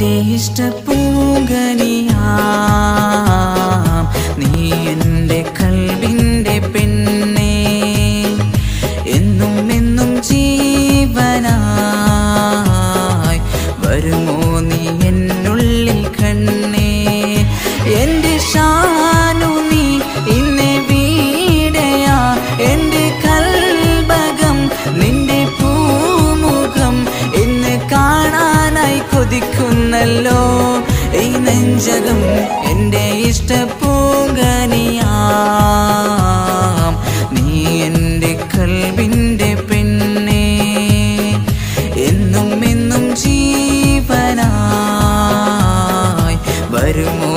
എൻ്റെ ഇഷ്ടപ്പൂങ്കനിയാം നീ എൻ്റെ കൽവിൻ്റെ പെണ്ണേ എന്നും എന്നും ജീവനായി വരുമോ നീ എന്നുള്ളിൽ കണ്ണേ എൻ്റെ ഷാനു നീ ഇന്നെ വീടയാ എൻ്റെ കൽബകം നിന്റെ പൂമുഖം ഇന്ന് കാണാനായി കൊതിക്കുന്നല്ലോ ഈ നെഞ്ചകം എൻ്റെ ഇഷ്ടപ്പൂങ്കനിയാം നീ എൻ്റെ കൽവിൻ്റെ പെണ്ണേ എന്നും എന്നും ജീവനായി വരുമോ